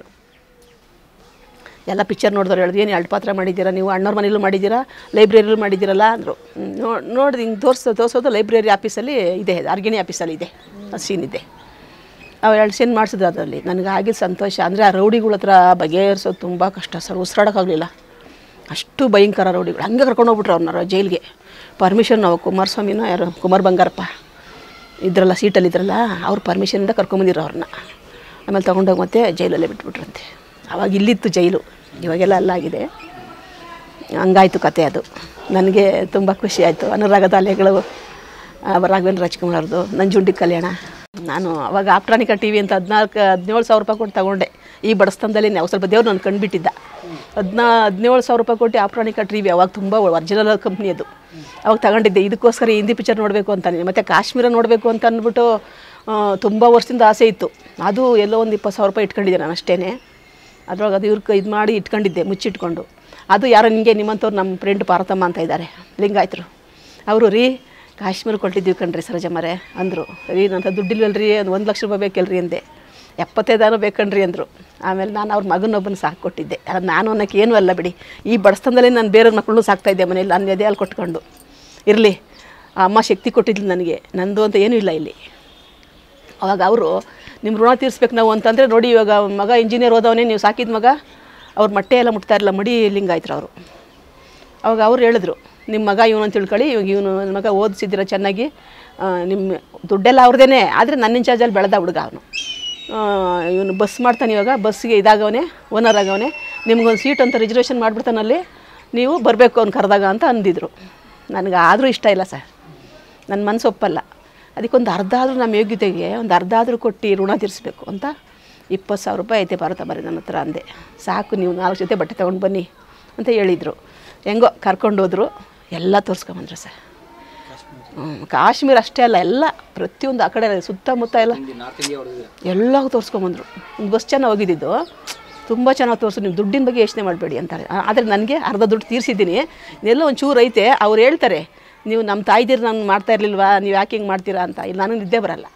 ಎಲ್ಲ ಪಿಕ್ಚರ್ ನೋಡಿದವ್ರು ಹೇಳಿದ್ರು ಏನು ಎರಡು ಪಾತ್ರ ಮಾಡಿದ್ದೀರಾ ನೀವು ಅಣ್ಣವ್ರ ಮನೇಲೂ ಮಾಡಿದ್ದೀರಾ ಲೈಬ್ರರಿಲೂ ಮಾಡಿದ್ದೀರಲ್ಲ ಅಂದರು ನೋಡಿದ್ ಹಿಂಗೆ ತೋರಿಸೋ ತೋರಿಸೋದು ಲೈಬ್ರರಿ ಆಫೀಸಲ್ಲಿ ಇದೆ ಅರ್ಗಿಣಿ ಆಫೀಸಲ್ಲಿ ಇದೆ ಆ ಸೀನ್ ಇದೆ ಅವು ಎರಡು ಸೀನ್ ಮಾಡಿಸಿದ್ರು ಅದರಲ್ಲಿ ನನಗೆ ಆಗಿದ್ದು ಸಂತೋಷ ಅಂದರೆ ಆ ರೌಡಿಗಳ ಹತ್ರ ಬಗೆಹರಿಸೋದು ತುಂಬ ಕಷ್ಟ ಸರ್ ಉಸಿರಾಡೋಕ್ಕಾಗಲಿಲ್ಲ ಅಷ್ಟು ಭಯಂಕರ ರೌಡಿಗಳು ಹಂಗೆ ಕರ್ಕೊಂಡು ಹೋಗ್ಬಿಟ್ರು ಅವ್ರನ್ನ ಜೈಲಿಗೆ ಪರ್ಮಿಷನ್ ನಾವು ಕುಮಾರಸ್ವಾಮಿನೋ ಯಾರು ಕುಮಾರ್ ಬಂಗಾರಪ್ಪ ಇದ್ರಲ್ಲ ಸೀಟಲ್ಲಿ ಇದ್ರಲ್ಲ ಅವ್ರ ಪರ್ಮಿಷನಿಂದ ಕರ್ಕೊಂಬಂದಿದ್ರು ಅವ್ರನ್ನ ಆಮೇಲೆ ತೊಗೊಂಡೋಗಿ ಮತ್ತೆ ಜೈಲಲ್ಲೇ ಬಿಟ್ಬಿಟ್ರಂತೆ ಅವಾಗ ಇಲ್ಲಿತ್ತು ಜೈಲು ಇವಾಗೆಲ್ಲ ಅಲ್ಲಾಗಿದೆ ಹಂಗಾಯ್ತು ಕತೆ ಅದು ನನಗೆ ತುಂಬ ಖುಷಿ ಆಯಿತು ಅನುರಾಗದ ಅಲೆಗಳು ಆ, ರಾಘವೇಂದ್ರ ರಾಜ್ಕುಮಾರ್ ಅವ್ರದ್ದು ನಂಜುಂಡಿ ಕಲ್ಯಾಣ ನಾನು ಅವಾಗ ಆಪ್ಟ್ರಾನಿಕ ಟಿ ವಿ ಅಂತ ಹದಿನಾಲ್ಕು ಹದಿನೇಳು ಸಾವಿರ ರೂಪಾಯಿ ಕೊಟ್ಟು ತಗೊಂಡೆ ಈ ಬಡಸ್ತನದಲ್ಲಿ ನಾವು ಸ್ವಲ್ಪ ದೇವ್ರು ನಾನು ಕಂಡುಬಿಟ್ಟಿದ್ದ ಹದಿನಾ ಹದಿನೇಳು ಸಾವಿರ ರೂಪಾಯಿ ಕೊಟ್ಟು ಆಪ್ಟ್ರಾನಿಕ ಟಿ ವಿ ಅವಾಗ ತುಂಬ ಒರಿಜಿನಲ್ ಕಂಪ್ನಿ ಅದು ಅವಾಗ ತಗೊಂಡಿದ್ದೆ ಇದಕ್ಕೋಸ್ಕರ ಈ ಹಿಂದಿ ಪಿಕ್ಚರ್ ನೋಡಬೇಕು ಅಂತ ಮತ್ತು ಕಾಶ್ಮೀರ ನೋಡಬೇಕು ಅಂತ ಅಂದ್ಬಿಟ್ಟು ತುಂಬ ವರ್ಷದಿಂದ ಆಸೆ ಇತ್ತು ಅದು ಎಲ್ಲೋ ಒಂದು ಇಪ್ಪತ್ತು ಸಾವಿರ ರೂಪಾಯಿ ಇಟ್ಕೊಂಡಿದ್ದೆ ನಾನು ಅಷ್ಟೇ ಅದ್ರೊಳಗೆ ಅದು ಇವ್ರಿಗೆ ಇದು ಮಾಡಿ ಇಟ್ಕೊಂಡಿದ್ದೆ ಮುಚ್ಚಿಟ್ಕೊಂಡು ಅದು ಯಾರೋ ನಿಮಗೆ ನಿಮ್ಮಂಥವ್ರು ನಮ್ಮ ಫ್ರೆಂಡ್ ಪಾರ್ವತಮ್ಮ ಅಂತ ಇದ್ದಾರೆ ಲಿಂಗಾಯತರು ಅವರು ರೀ ಕಾಶ್ಮೀರ ಕೊಟ್ಟಿದ್ದೀವಿ ಕಣ್ರಿ ಸರೋಜಮ್ಮರೆ ಅಂದರು ರೀ ನನ್ನ ದುಡ್ಡಿಲ್ವಲ್ರಿ ಒಂದು ಒಂದು ಲಕ್ಷ ರೂಪಾಯಿ ಬೇಕಲ್ರಿ ಅಂದೆ ಎಪ್ಪತ್ತೈದಾರು ಬೇಕಣ್ರಿ ಅಂದರು ಆಮೇಲೆ ನಾನು ಅವ್ರ ಮಗನೊಬ್ಬನ ಸಾಕು ಕೊಟ್ಟಿದ್ದೆ ಅದು ನಾನು ಅನ್ನೋಕ್ಕೆ ಏನೂ ಅಲ್ಲ ಬಿಡಿ ಈ ಬಡಸ್ತನದಲ್ಲಿ ನಾನು ಬೇರೆ ಮಕ್ಕಳನ್ನೂ ಸಾಕ್ತಾಯಿದ್ದೆ ಮನೇಲಿ ನನ್ನ ಎದೆ ಅಲ್ಲಿ ಕೊಟ್ಕೊಂಡು ಇರಲಿ ಆ ಅಮ್ಮ ಶಕ್ತಿ ಕೊಟ್ಟಿದ್ಲು ನನಗೆ ನಂದು ಅಂತ ಏನೂ ಇಲ್ಲ ಇಲ್ಲಿ ಅವಾಗ ಅವರು ನಿಮ್ಮ ಋಣ ತೀರಿಸ್ಬೇಕು ನಾವು ಅಂತಂದರೆ ನೋಡಿ ಇವಾಗ ಮಗ ಇಂಜಿನಿಯರ್ ಓದವನೇ ನೀವು ಸಾಕಿದ ಮಗ ಅವ್ರ ಮೊಟ್ಟೆ ಎಲ್ಲ ಮುಟ್ತಾ ಇರಲ್ಲ ಮಡಿ ಲಿಂಗಾಯ್ತರು ಅವರು ಅವಾಗ ಅವ್ರು ಹೇಳಿದ್ರು ನಿಮ್ಮ ಮಗ ಇವನು ಅಂತ ತಿಳ್ಕೊಳ್ಳಿ ಇವಾಗ ಇವನು ನನ್ನ ಮಗ ಓದಿಸಿದ್ದೀರ ಚೆನ್ನಾಗಿ ಆ, ನಿಮ್ಮ ದುಡ್ಡೆಲ್ಲ ಅವ್ರದ್ದೇನೆ ಆದರೆ ನನ್ನ ಇನ್ಚಾರ್ಜಲ್ಲಿ ಬೆಳೆದ ಹುಡುಗ ಅವನು ಇವನು ಬಸ್ ಮಾಡ್ತಾನೆ ಇವಾಗ ಬಸ್ಸಿಗೆ ಇದಾಗವನೆ ಓನರ್ ಆಗವನೆ ನಿಮ್ಗೊಂದು ಸೀಟ್ ಅಂತ ರಿಸರ್ವೇಷನ್ ಮಾಡಿಬಿಡ್ತಾನಲ್ಲಿ ನೀವು ಬರಬೇಕು ಅವ್ನು ಕರೆದಾಗ ಅಂತ ಅಂದಿದ್ರು ನನಗೆ ಆದರೂ ಇಷ್ಟ ಇಲ್ಲ ಸರ್ ನನ್ನ ಮನಸ್ಸು ಒಪ್ಪಲ್ಲ ಅದಕ್ಕೊಂದು ಅರ್ಧ ಆದರೂ ನಮ್ಮ ಯೋಗ್ಯತೆಗೆ ಒಂದು ಅರ್ಧ ಆದರೂ ಕೊಟ್ಟು ಋಣ ತೀರಿಸ್ಬೇಕು ಅಂತ ಇಪ್ಪತ್ತು ಸಾವಿರ ರೂಪಾಯಿ ಐತೆ ಭಾರತ ಬರೀ ನನ್ನ ಹತ್ರ ಅಂದೆ ಸಾಕು ನೀವು ನಾಲ್ಕು ಜೊತೆ ಬಟ್ಟೆ ತೊಗೊಂಡು ಬನ್ನಿ ಅಂತ ಹೇಳಿದರು ಹೆಂಗೋ ಕರ್ಕೊಂಡು ಹೋದ್ರು ಎಲ್ಲ ತೋರಿಸ್ಕೊಂಬಂದ್ರು ಸರ್ ಹ್ಮ್, ಕಾಶ್ಮೀರ ಅಷ್ಟೇ ಅಲ್ಲ ಎಲ್ಲ ಪ್ರತಿಯೊಂದು ಆ ಕಡೆ ಸುತ್ತಮುತ್ತ ಎಲ್ಲ ನಾರ್ತ್ ಇಂಡಿಯಾ ಹೊಡೆದಿದ್ದೀರಾ ಎಲ್ಲ ತೋರಿಸ್ಕೊಂಬಂದ್ರು ಬಸ್ ಚೆನ್ನಾಗಿ ಹೋಗಿದ್ದಿದ್ದು ತುಂಬ ಚೆನ್ನಾಗಿ ತೋರಿಸು ನೀವು ದುಡ್ಡಿನ ಬಗ್ಗೆ ಯೋಚನೆ ಮಾಡಬೇಡಿ ಅಂತಾರೆ ಆ- ಆದರೆ ನನಗೆ ಅರ್ಧ ದುಡ್ಡು ತೀರಿಸಿದ್ದೀನಿ ಎಲ್ಲ ಒಂದು ಚೂರು ಐತೆ ಅವ್ರು ಹೇಳ್ತಾರೆ ನೀವು ನಮ್ಮ ತಾಯ್ದಿರು ನಾನು ಮಾಡ್ತಾ ಇರಲಿಲ್ವಾ ನೀವು ಯಾಕೆ ಹಿಂಗೆ ಮಾಡ್ತೀರಾ ಅಂತ ಇಲ್ಲಿ ನನಗೆ ನಿದ್ದೆ ಬರಲ್ಲ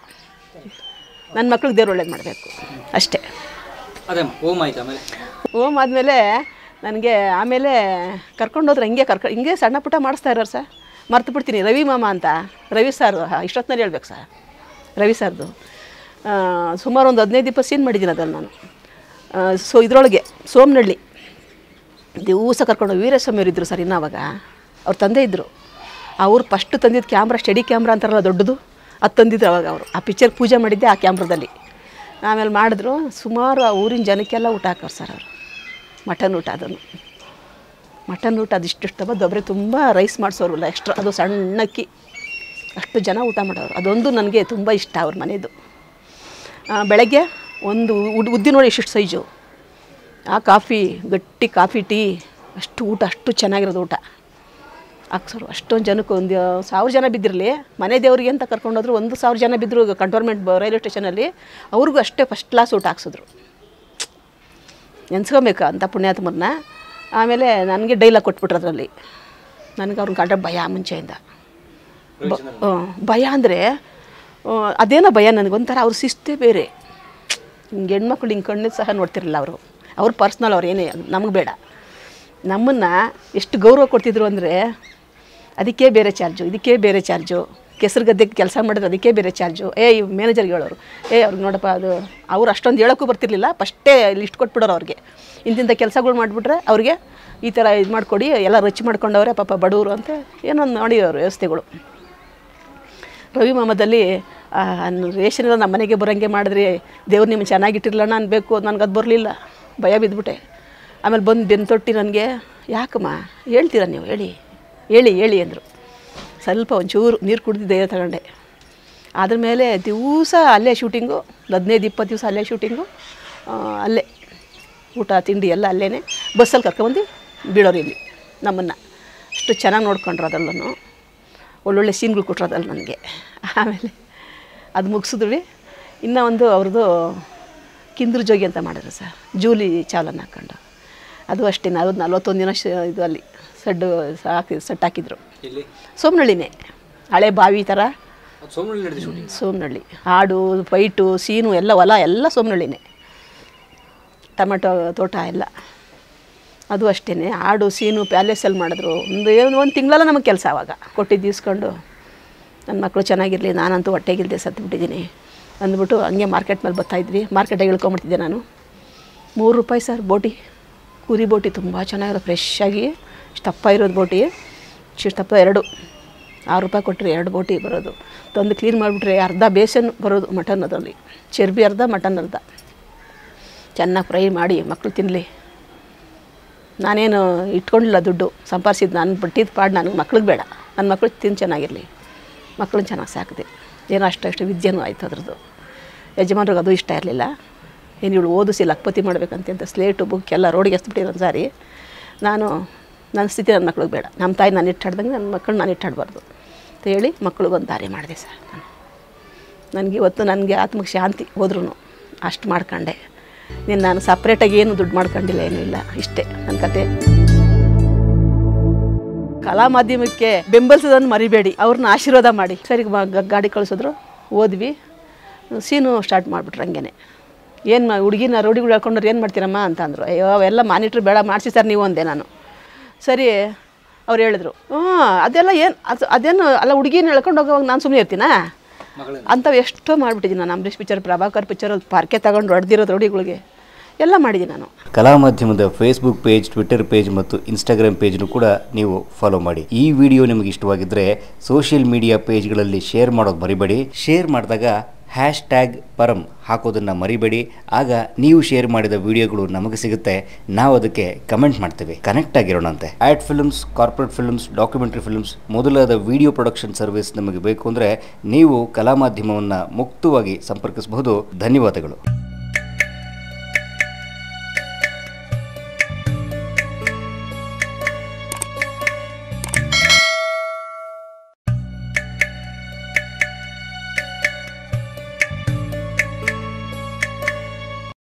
ನನ್ನ ಮಕ್ಳಿಗೆ ದೇವ್ರು ಒಳ್ಳೇದು ಮಾಡಬೇಕು ಅಷ್ಟೇ ಅದೇ ಓಮ್ ಆಯ್ತು ಆಮೇಲೆ ಓಮ್ ಆದಮೇಲೆ ನನಗೆ ಆಮೇಲೆ ಕರ್ಕೊಂಡೋದ್ರೆ ಹಿಂಗೆ ಕರ್ಕ ಹಿಂಗೆ ಸಣ್ಣ ಪುಟ್ಟ ಮಾಡಿಸ್ತಾ ಇರೋರು ಸರ್ ಮರ್ತು ಬಿಡ್ತೀನಿ ರವಿ ಮಾಮ ಅಂತ ರವಿ ಸರ್ ಇಷ್ಟೊತ್ತಿನಲ್ಲಿ ಹೇಳ್ಬೇಕು ಸರ್ ರವಿ ಸರ್ದು ಆ, ಸುಮಾರು ಒಂದು ಹದಿನೈದು ಇಪ್ಪತ್ತು ಸೀನ್ ಮಾಡಿದ್ದೀನಿ ಅದ್ರಲ್ಲಿ ನಾನು ಆ, ಸೊ ಇದರೊಳಗೆ ಸೋಮನಹಳ್ಳಿ ದಿವಸ ಕರ್ಕೊಂಡು ವೀರಸ್ವಾಮಿ ಇದ್ದರು ಸರ್ ಇನ್ನು ಅವಾಗ ಅವ್ರ ತಂದೆ ಇದ್ದರು ಅವ್ರು ಫಸ್ಟ್ ತಂದಿದ್ದು ಕ್ಯಾಮ್ರಾ ಸ್ಟಡಿ ಕ್ಯಾಮ್ರಾ ಅಂತಾರಲ್ಲ ದೊಡ್ಡದು ಅದು ತಂದಿದ್ರು ಅವಾಗ ಅವರು ಆ ಪಿಕ್ಚರ್ ಪೂಜೆ ಮಾಡಿದ್ದೆ ಆ ಕ್ಯಾಮ್ರಾದಲ್ಲಿ ಆಮೇಲೆ ಮಾಡಿದ್ರು ಸುಮಾರು ಆ ಊರಿನ ಜನಕ್ಕೆಲ್ಲ ಊಟ ಹಾಕೋರು ಸರ್ ಅವರು ಮಟನ್ ಊಟ ಅದನ್ನು ಮಟನ್ ಊಟ ಅದಿಷ್ಟಿಷ್ಟವ ದೊಬ್ಬರೆ ತುಂಬ ರೈಸ್ ಮಾಡಿಸೋರಲ್ಲ ಎಕ್ಸ್ಟ್ರಾ ಅದು ಸಣ್ಣಕ್ಕಿ ಅಷ್ಟು ಜನ ಊಟ ಮಾಡೋರು ಅದೊಂದು ನನಗೆ ತುಂಬ ಇಷ್ಟ ಅವ್ರ ಮನೆಯದು ಆ, ಬೆಳಗ್ಗೆ ಒಂದು ಉಡ್ ಉದ್ದಿನ ನೋಡಿ ಇಷ್ಟಿಷ್ಟು ಸೈಜು ಆ ಕಾಫಿ ಗಟ್ಟಿ ಕಾಫಿ ಟೀ ಅಷ್ಟು ಊಟ ಅಷ್ಟು ಚೆನ್ನಾಗಿರೋದು ಊಟ ಹಾಕ್ಸೋರು ಅಷ್ಟೊಂದು ಜನಕ್ಕೆ ಒಂದು ಸಾವಿರ ಜನ ಬಿದ್ದಿರಲಿ ಮನೆ ದೇವರಿಗೆ ಅಂತ ಕರ್ಕೊಂಡೋದ್ರು ಒಂದು ಸಾವಿರ ಜನ ಬಿದ್ದರು ಕಂಟೋನ್ಮೆಂಟ್ ರೈಲ್ವೆ ಸ್ಟೇಷನಲ್ಲಿ ಅವ್ರಿಗೂ ಅಷ್ಟೇ ಫಸ್ಟ್ ಕ್ಲಾಸ್ ಊಟ ಹಾಕ್ಸಿದ್ರು ನೆನ್ಸ್ಕೊಬೇಕು ಅಂತ ಪುಣ್ಯಾತ್ಮರನ್ನ ಆಮೇಲೆ ನನಗೆ ಡೈಲಾಗ್ ಕೊಟ್ಬಿಟ್ರು ಅದರಲ್ಲಿ ನನಗೆ ಅವ್ರನ್ನ ಕಂಡ್ರೆ ಭಯ ಮುಂಚೆಯಿಂದ ಬ ಹ್ಮ್. ಭಯ ಅಂದರೆ ಅದೇನೋ ಭಯ ನನಗೊಂಥರ ಅವ್ರ ಶಿಸ್ತೇ ಬೇರೆ ಹಿಂಗೆ ಹೆಣ್ಮಕ್ಳು ಹಿಂಗೆ ಕಣ್ಣು ಸಹ ನೋಡ್ತಿರಲಿಲ್ಲ ಅವರು ಅವ್ರ ಪರ್ಸ್ನಲ್ ಅವ್ರು ಏನೇ ನಮಗೆ ಬೇಡ ನಮ್ಮನ್ನು ಎಷ್ಟು ಗೌರವ ಕೊಡ್ತಿದ್ರು ಅಂದರೆ ಅದಕ್ಕೆ ಬೇರೆ ಚಾರ್ಜು ಇದಕ್ಕೆ ಬೇರೆ ಚಾರ್ಜು ಕೆಸರು ಗದ್ದೆಗೆ ಕೆಲಸ ಮಾಡಿದ್ರೆ ಅದಕ್ಕೆ ಬೇರೆ ಚಾರ್ಜು ಏ ಈ ಮ್ಯಾನೇಜರ್ಗೆ ಹೇಳೋರು ಏ ಅವ್ರಿಗೆ ನೋಡಪ್ಪ ಅದು ಅವ್ರು ಅಷ್ಟೊಂದು ಹೇಳೋಕ್ಕೂ ಬರ್ತಿರ್ಲಿಲ್ಲ ಫಸ್ಟೇ ಲಿಸ್ಟ್ ಕೊಟ್ಬಿಡೋರು ಅವ್ರಿಗೆ ಇಂತಿಂಥ ಕೆಲಸಗಳು ಮಾಡಿಬಿಟ್ರೆ ಅವ್ರಿಗೆ ಈ ಥರ ಇದು ಮಾಡಿಕೊಡಿ ಎಲ್ಲ ರುಚಿ ಮಾಡ್ಕೊಂಡವ್ರೆ ಪಾಪ ಬಡವರು ಅಂತ ಏನೋ ಒಂದು ನೋಡಿ ಅವರು ವ್ಯವಸ್ಥೆಗಳು ರವಿ ಮಾಮದಲ್ಲಿ ಆ, ನ್- ರೇಷನ್ ಎಲ್ಲ ನಮ್ಮ ಮನೆಗೆ ಬರೋಂಗೆ ಮಾಡಿದ್ರಿ ದೇವ್ರು ನಿಮ್ಗೆ ಚೆನ್ನಾಗಿಟ್ಟಿರ್ಲಣ್ಣ ಅನ್ಬೇಕು ನನಗೆ ಅದು ಬರಲಿಲ್ಲ ಭಯ ಬಿದ್ದುಬಿಟ್ಟೆ ಆಮೇಲೆ ಬಂದು ಬೆನ್ನು ತೊಟ್ಟಿ ನನಗೆ ಯಾಕಮ್ಮ ಹೇಳ್ತೀರಾ ನೀವು ಹೇಳಿ ಹೇಳಿ ಹೇಳಿ ಅಂದರು ಸ್ವಲ್ಪ ಒಂಚೂರು ನೀರು ಕುಡ್ದಿದ್ದೆ ತಗೊಂಡೆ ಅದ್ರ ಮೇಲೆ ದಿವಸ ಅಲ್ಲೇ ಶೂಟಿಂಗು ಒಂದು ಹದಿನೈದು ಇಪ್ಪತ್ತು ದಿವಸ ಅಲ್ಲೇ ಶೂಟಿಂಗು ಆ, ಅಲ್ಲೇ ಊಟ ತಿಂಡಿ ಎಲ್ಲ ಅಲ್ಲೇ ಬಸ್ಸಲ್ಲಿ ಕರ್ಕೊಂಬಂದು ಬೀಳೋರು ಇಲ್ಲಿ ನಮ್ಮನ್ನು ಅಷ್ಟು ಚೆನ್ನಾಗಿ ನೋಡ್ಕೊಂಡ್ರು ಅದೆಲ್ಲನೂ ಒಳ್ಳೊಳ್ಳೆ ಸೀನ್ಗಳು ಕೊಟ್ರು ಅದ್ರಲ್ಲಿ ನನಗೆ ಆಮೇಲೆ ಅದು ಮುಗಿಸಿದ್ವಿ ಇನ್ನೂ ಒಂದು ಅವ್ರದ್ದು ಕಿಂದ್ರ ಜೋಗಿ ಅಂತ ಮಾಡಿದ್ರು ಸರ್ ಜೂಲಿ ಚಾವಲನ್ನು ಹಾಕ್ಕೊಂಡು ಅದು ಅಷ್ಟೇ ನಲ್ವತ್ತು ನಲ್ವತ್ತೊಂದು ದಿನ ಶ ಇದು ಅಲ್ಲಿ ಸಡ್ಡು ಹಾಕಿ ಸೆಟ್ ಹಾಕಿದ್ರು ಇಲ್ಲಿ ಸೋಮನಹಳ್ಳಿನೇ ಹಳೆ ಬಾವಿ ಥರ ಅದು ಸೋಮನಹಳ್ಳಿ ನಡೆದು ಶೂಟಿಂಗ್ ಸೋಮನಹಳ್ಳಿ ಹಾಡು ಫೈಟು ಸೀನು ಎಲ್ಲ ಹೊಲ ಎಲ್ಲ ಸೋಮನಹಳ್ಳಿನೇ ಟೊಮೆಟೊ ತೋಟ ಎಲ್ಲ ಅದು ಅಷ್ಟೇ ಹಾಡು ಸೀನು ಪ್ಯಾಲೇಸಲ್ಲಿ ಮಾಡಿದ್ರು ಒಂದು ಏನು ಒಂದು ತಿಂಗಳಲ್ಲ ನಮಗೆ ಕೆಲಸ ಆವಾಗ ಕೊಟ್ಟಿದ್ದು ಇಸ್ಕೊಂಡು ನನ್ನ ಮಕ್ಕಳು ಚೆನ್ನಾಗಿರಲಿ ನಾನಂತೂ ಹೊಟ್ಟೆಗಿಲ್ದೆ ಸತ್ತುಬಿಟ್ಟಿದ್ದೀನಿ ಅಂದ್ಬಿಟ್ಟು ಹಂಗೆ ಮಾರ್ಕೆಟ್ ಮೇಲೆ ಬರ್ತಾಯಿದ್ವಿ ಮಾರ್ಕೆಟಾಗಿ ಇಳ್ಕೊಂಬಿಡ್ತಿದ್ದೆ ನಾನು ಮೂರು ರೂಪಾಯಿ ಸರ್ ಬೋಟಿ ಕುರಿ ಬೋಟಿ ತುಂಬ ಚೆನ್ನಾಗಿರೋ ಫ್ರೆಶ್ ಆಗಿ ಇಷ್ಟಪ್ಪ ಇರೋದು ಬೋಟಿ ಇಷ್ಟಪ್ಪ ಎರಡು ಆರು ರೂಪಾಯಿ ಕೊಟ್ಟರೆ ಎರಡು ಬೋಟಿ ಬರೋದು ತಂದು ಕ್ಲೀನ್ ಮಾಡಿಬಿಟ್ರೆ ಅರ್ಧ ಬೇಸನ್ ಬರೋದು ಮಟನ್ ಅದರಲ್ಲಿ ಚರ್ಬಿ ಅರ್ಧ ಮಟನ್ ಅರ್ಧ ಚೆನ್ನಾಗಿ ಫ್ರೈ ಮಾಡಿ ಮಕ್ಕಳು ತಿನ್ನಲಿ ನಾನೇನು ಇಟ್ಕೊಂಡಿಲ್ಲ ದುಡ್ಡು ಸಂಪಾದಿಸಿದ್ದು ನಾನು ಬಿಟ್ಟಿದ್ದು ಪಾಡು ನನಗೆ ಮಕ್ಳಿಗೆ ಬೇಡ ನನ್ನ ಮಕ್ಳು ತಿಂದು ಚೆನ್ನಾಗಿರಲಿ ಮಕ್ಕಳನ್ನ ಚೆನ್ನಾಗಿ ಸಾಕಿದೆ ಏನೋ ಅಷ್ಟು ಅಷ್ಟು ವಿದ್ಯೆನೂ ಆಯ್ತು ಅದ್ರದ್ದು ಯಜಮಾನ್ರಿಗೆ ಅದು ಇಷ್ಟ ಇರಲಿಲ್ಲ ಏನು ಇವಳು ಓದಿಸಿ ಲಕ್ಪತಿ ಮಾಡ್ಬೇಕಂತ ಅಂತ ಸ್ಲೇಟು ಬುಕ್ ಎಲ್ಲ ರೋಡಿಗೆ ಎಸ್ಬಿಟ್ಟಿರೋ ಸಾರಿ ನಾನು ನನ್ನ ಸ್ಥಿತಿ ನನ್ನ ಮಕ್ಳಿಗೆ ಬೇಡ ನಮ್ಮ ತಾಯಿ ನಾನು ಇಟ್ಟಾಡ್ದಂಗೆ ನನ್ನ ಮಕ್ಕಳು ನಾನು ಇಟ್ಟಾಡಬಾರ್ದು ಅಂತ ಹೇಳಿ ಮಕ್ಳಿಗೊಂದು ದಾರಿ ಮಾಡಿದೆ ಸರ್ ನಾನು ನನಗೆ ಇವತ್ತು ನನಗೆ ಆತ್ಮಕ್ಕೆ ಶಾಂತಿ ಹೋದ್ರೂ ಅಷ್ಟು ಮಾಡ್ಕೊಂಡೆ ನೀನು ನಾನು ಸಪ್ರೇಟಾಗಿ ಏನು ದುಡ್ಡು ಮಾಡ್ಕೊಂಡಿಲ್ಲ ಏನೂ ಇಲ್ಲ ಇಷ್ಟೇ ನನ್ನ ಕತೆ ಕಲಾ ಮಾಧ್ಯಮಕ್ಕೆ ಬೆಂಬಲಿಸೋದನ್ನು ಮರಿಬೇಡಿ ಅವ್ರನ್ನ ಆಶೀರ್ವಾದ ಮಾಡಿ ಸರಿ ಮ- ಗ- ಗಾಡಿ ಕಳಿಸಿದ್ರು ಓದ್ವಿ ಸೀನು ಸ್ಟಾರ್ಟ್ ಮಾಡಿಬಿಟ್ರು ಹಂಗೇನೆ ಏನು ಹುಡುಗಿನ ರೋಡಿಗಳು ಹೇಳ್ಕೊಂಡ್ರೆ ಏನು ಮಾಡ್ತೀರಮ್ಮ ಅಂತ ಅಂದರು ಅಯ್ಯೋ ಅವೆಲ್ಲ ಮಾನಿಟ್ರ್ ಬೇಡ ಮಾಡಿಸಿ ಸರ್ ನೀವು ಅಂದೆ ನಾನು ಸರಿ ಅವ್ರು ಹೇಳಿದ್ರು ಹ್ಞೂ ಅದೆಲ್ಲ ಏನು ಅದು ಅದೇನು ಅಲ್ಲ ಹುಡುಗಿನ ಹೇಳ್ಕೊಂಡು ಹೋಗೋವಾಗ ನಾನು ಸುಮ್ಮನೆ ಇರ್ತೀನಾ ಮಗಳನ್ನ ಅಂಥವು ಎಷ್ಟೋ ಮಾಡಿಬಿಟ್ಟಿದ್ದೀನಿ ನಾನು ಅಂಬರೀಷ್ ಪಿಕ್ಚರ್ ಪ್ರಭಾಕರ್ ಪಿಕ್ಚರಲ್ಲಿ ಪಾರ್ಕೆ ತಗೊಂಡು ಹೊಡೆದಿರೋದು ರೋಡಿಗಳಿಗೆ ಎಲ್ಲ ಮಾಡಿದ್ದೀನಿ ನಾನು ಕಲಾ ಮಾಧ್ಯಮದ ಫೇಸ್ಬುಕ್ ಪೇಜ್ ಟ್ವಿಟರ್ ಪೇಜ್ ಮತ್ತು ಇನ್ಸ್ಟಾಗ್ರಾಮ್ ಪೇಜ್ನು ಕೂಡ ನೀವು ಫಾಲೋ ಮಾಡಿ ಈ ವಿಡಿಯೋ ನಿಮಗೆ ಇಷ್ಟವಾಗಿದ್ದರೆ ಸೋಷಿಯಲ್ ಮೀಡಿಯಾ ಪೇಜ್ಗಳಲ್ಲಿ ಶೇರ್ ಮಾಡೋದು ಮರಿಬೇಡಿ ಶೇರ್ ಮಾಡಿದಾಗ ಹ್ಯಾಶ್ ಟ್ಯಾಗ್ ಪರಂ ಹಾಕೋದನ್ನು ಮರಿಬೇಡಿ ಆಗ ನೀವು ಶೇರ್ ಮಾಡಿದ ವಿಡಿಯೋಗಳು ನಮಗೆ ಸಿಗುತ್ತೆ ನಾವು ಅದಕ್ಕೆ ಕಮೆಂಟ್ ಮಾಡ್ತೇವೆ ಕನೆಕ್ಟ್ ಆಗಿರೋಣಂತೆ ad films corporate films documentary films ಮೊದಲಾದ ವಿಡಿಯೋ ಪ್ರೊಡಕ್ಷನ್ ಸರ್ವಿಸ್ ನಮಗೆ ಬೇಕು ಅಂದರೆ ನೀವು ಕಲಾ ಮಾಧ್ಯಮವನ್ನು ಮುಕ್ತವಾಗಿ ಸಂಪರ್ಕಿಸಬಹುದು ಧನ್ಯವಾದಗಳು